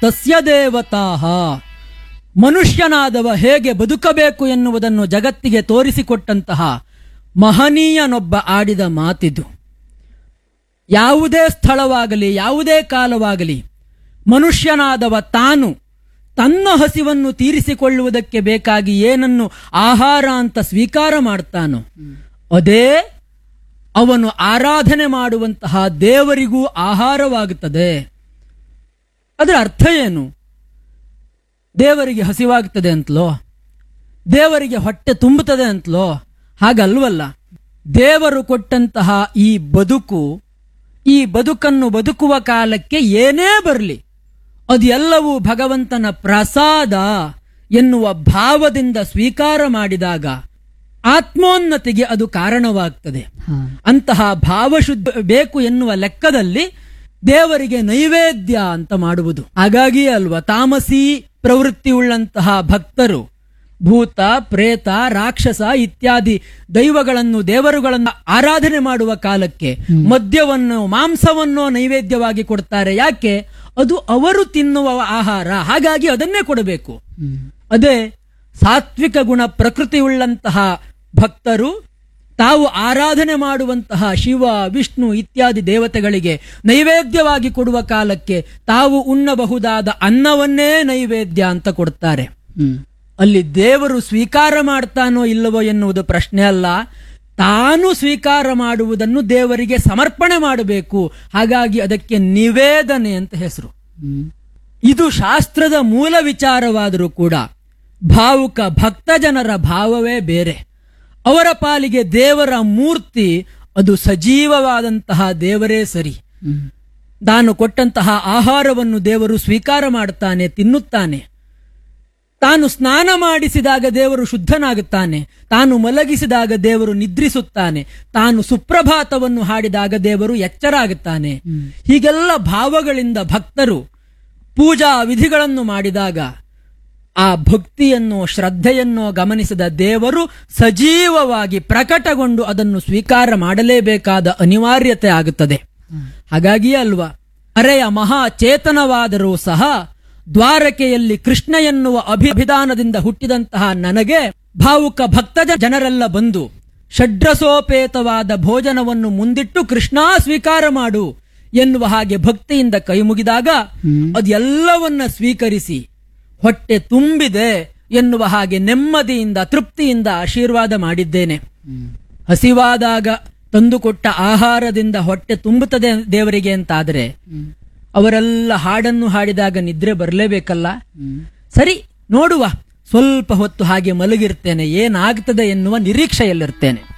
ತಸ್ಯ ದೇವತಾಹ ಮನುಷ್ಯನಾದವ ಹೇಗೆ ಬದುಕಬೇಕು ಎನ್ನುವುದನ್ನು ಜಗತ್ತಿಗೆ ತೋರಿಸಿಕೊಟ್ಟಂತಹ ಮಹನೀಯನೊಬ್ಬ ಆಡಿದ ಮಾತಿದು ಯಾವುದೇ ಸ್ಥಳವಾಗಲಿ ಯಾವುದೇ ಕಾಲವಾಗಲಿ ಮನುಷ್ಯನಾದವ ತಾನು ತನ್ನ ಹಸಿವನ್ನು ತೀರಿಸಿಕೊಳ್ಳುವುದಕ್ಕೆ ಬೇಕಾಗಿ ಏನನ್ನು ಆಹಾರ ಅಂತ ಸ್ವೀಕಾರ ಮಾಡ್ತಾನೋ ಅದೇ ಅವನು ಆರಾಧನೆ ಮಾಡುವಂತಹ ದೇವರಿಗೂ ಆಹಾರವಾಗುತ್ತದೆ ಅದರ ಅರ್ಥ ಏನು ದೇವರಿಗೆ ಹಸಿವಾಗುತ್ತದೆ ಅಂತಲೋ ದೇವರಿಗೆ ಹೊಟ್ಟೆ ತುಂಬುತ್ತದೆ ಅಂತಲೋ ಹಾಗಲ್ವಲ್ಲ ದೇವರು ಕೊಟ್ಟಂತಹ ಈ ಬದುಕು ಈ ಬದುಕನ್ನು ಬದುಕುವ ಕಾಲಕ್ಕೆ ಏನೇ ಬರಲಿ ಅದೆಲ್ಲವೂ ಭಗವಂತನ ಪ್ರಸಾದ ಎನ್ನುವ ಭಾವದಿಂದ ಸ್ವೀಕಾರ ಮಾಡಿದಾಗ ಆತ್ಮೋನ್ನತಿಗೆ ಅದು ಕಾರಣವಾಗ್ತದೆ ಅಂತಹ ಭಾವಶುದ್ಧ ಬೇಕು ಎನ್ನುವ ಲೆಕ್ಕದಲ್ಲಿ ದೇವರಿಗೆ ನೈವೇದ್ಯ ಅಂತ ಮಾಡುವುದು ಹಾಗಾಗಿಯೇ ಅಲ್ವಾ ತಾಮಸಿ ಪ್ರವೃತ್ತಿ ಉಳ್ಳಂತಹ ಭಕ್ತರು ಭೂತ ಪ್ರೇತ ರಾಕ್ಷಸ ಇತ್ಯಾದಿ ದೈವಗಳನ್ನು ದೇವರುಗಳನ್ನು ಆರಾಧನೆ ಮಾಡುವ ಕಾಲಕ್ಕೆ ಮದ್ಯವನ್ನು ಮಾಂಸವನ್ನು ನೈವೇದ್ಯವಾಗಿ ಕೊಡ್ತಾರೆ ಯಾಕೆ ಅದು ಅವರು ತಿನ್ನುವ ಆಹಾರ ಹಾಗಾಗಿ ಅದನ್ನೇ ಕೊಡಬೇಕು ಅದೇ ಸಾತ್ವಿಕ ಗುಣ ಪ್ರಕೃತಿಯುಳ್ಳಂತಹ ಭಕ್ತರು ತಾವು ಆರಾಧನೆ ಮಾಡುವಂತಹ ಶಿವ ವಿಷ್ಣು ಇತ್ಯಾದಿ ದೇವತೆಗಳಿಗೆ ನೈವೇದ್ಯವಾಗಿ ಕೊಡುವ ಕಾಲಕ್ಕೆ ತಾವು ಉಣ್ಣಬಹುದಾದ ಅನ್ನವನ್ನೇ ನೈವೇದ್ಯ ಅಂತ ಕೊಡ್ತಾರೆ ಅಲ್ಲಿ ದೇವರು ಸ್ವೀಕಾರ ಮಾಡ್ತಾನೋ ಇಲ್ಲವೋ ಎನ್ನುವುದು ಪ್ರಶ್ನೆ ಅಲ್ಲ ತಾನು ಸ್ವೀಕಾರ ಮಾಡುವುದನ್ನು ದೇವರಿಗೆ ಸಮರ್ಪಣೆ ಮಾಡಬೇಕು ಹಾಗಾಗಿ ಅದಕ್ಕೆ ನಿವೇದನೆ ಅಂತ ಹೆಸರು ಇದು ಶಾಸ್ತ್ರದ ಮೂಲ ವಿಚಾರವಾದರೂ ಕೂಡ ಭಾವುಕ ಭಕ್ತ ಜನರ ಭಾವವೇ ಬೇರೆ ಅವರ ಪಾಲಿಗೆ ದೇವರ ಮೂರ್ತಿ ಅದು ಸಜೀವವಾದಂತಹ ದೇವರೇ ಸರಿ ತಾನು ಕೊಟ್ಟಂತಹ ಆಹಾರವನ್ನು ದೇವರು ಸ್ವೀಕಾರ ಮಾಡುತ್ತಾನೆ ತಿನ್ನುತ್ತಾನೆ ತಾನು ಸ್ನಾನ ಮಾಡಿಸಿದಾಗ ದೇವರು ಶುದ್ಧನಾಗುತ್ತಾನೆ ತಾನು ಮಲಗಿಸಿದಾಗ ದೇವರು ನಿದ್ರಿಸುತ್ತಾನೆ ತಾನು ಸುಪ್ರಭಾತವನ್ನು ಹಾಡಿದಾಗ ದೇವರು ಎಚ್ಚರಾಗುತ್ತಾನೆ ಹೀಗೆಲ್ಲ ಭಾವಗಳಿಂದ ಭಕ್ತರು ಪೂಜಾ ವಿಧಿಗಳನ್ನು ಮಾಡಿದಾಗ ಆ ಭಕ್ತಿಯನ್ನು ಶ್ರದ್ಧೆಯನ್ನು ಗಮನಿಸಿದ ದೇವರು ಸಜೀವವಾಗಿ ಪ್ರಕಟಗೊಂಡು ಅದನ್ನು ಸ್ವೀಕಾರ ಮಾಡಲೇಬೇಕಾದ ಅನಿವಾರ್ಯತೆ ಆಗುತ್ತದೆ ಹಾಗಾಗಿಯೇ ಅಲ್ವಾ ಅರೆಯ ಮಹಾಚೇತನವಾದರೂ ಸಹ ದ್ವಾರಕೆಯಲ್ಲಿ ಕೃಷ್ಣ ಎನ್ನುವ ಅಭಿಧಾನದಿಂದ ಹುಟ್ಟಿದಂತಹ ನನಗೆ ಭಾವುಕ ಭಕ್ತ ಜನರೆಲ್ಲ ಬಂದು ಷಡ್ರಸೋಪೇತವಾದ ಭೋಜನವನ್ನು ಮುಂದಿಟ್ಟು ಕೃಷ್ಣ ಸ್ವೀಕಾರ ಮಾಡು ಎನ್ನುವ ಹಾಗೆ ಭಕ್ತಿಯಿಂದ ಕೈ ಮುಗಿದಾಗ ಅದೆಲ್ಲವನ್ನ ಸ್ವೀಕರಿಸಿ ಹೊಟ್ಟೆ ತುಂಬಿದೆ ಎನ್ನುವ ಹಾಗೆ ನೆಮ್ಮದಿಯಿಂದ ತೃಪ್ತಿಯಿಂದ ಆಶೀರ್ವಾದ ಮಾಡಿದ್ದೇನೆ ಹಸಿವಾದಾಗ ತಂದುಕೊಟ್ಟ ಆಹಾರದಿಂದ ಹೊಟ್ಟೆ ತುಂಬುತ್ತದೆ ದೇವರಿಗೆ ಅಂತಾದರೆ ಅವರೆಲ್ಲ ಹಾಡನ್ನು ಹಾಡಿದಾಗ ನಿದ್ರೆ ಬರಲೇಬೇಕಲ್ಲ ಸರಿ ನೋಡುವ ಸ್ವಲ್ಪ ಹೊತ್ತು ಹಾಗೆ ಮಲಗಿರ್ತೇನೆ ಏನಾಗ್ತದೆ ಎನ್ನುವ ನಿರೀಕ್ಷೆಯಲ್ಲಿರ್ತೇನೆ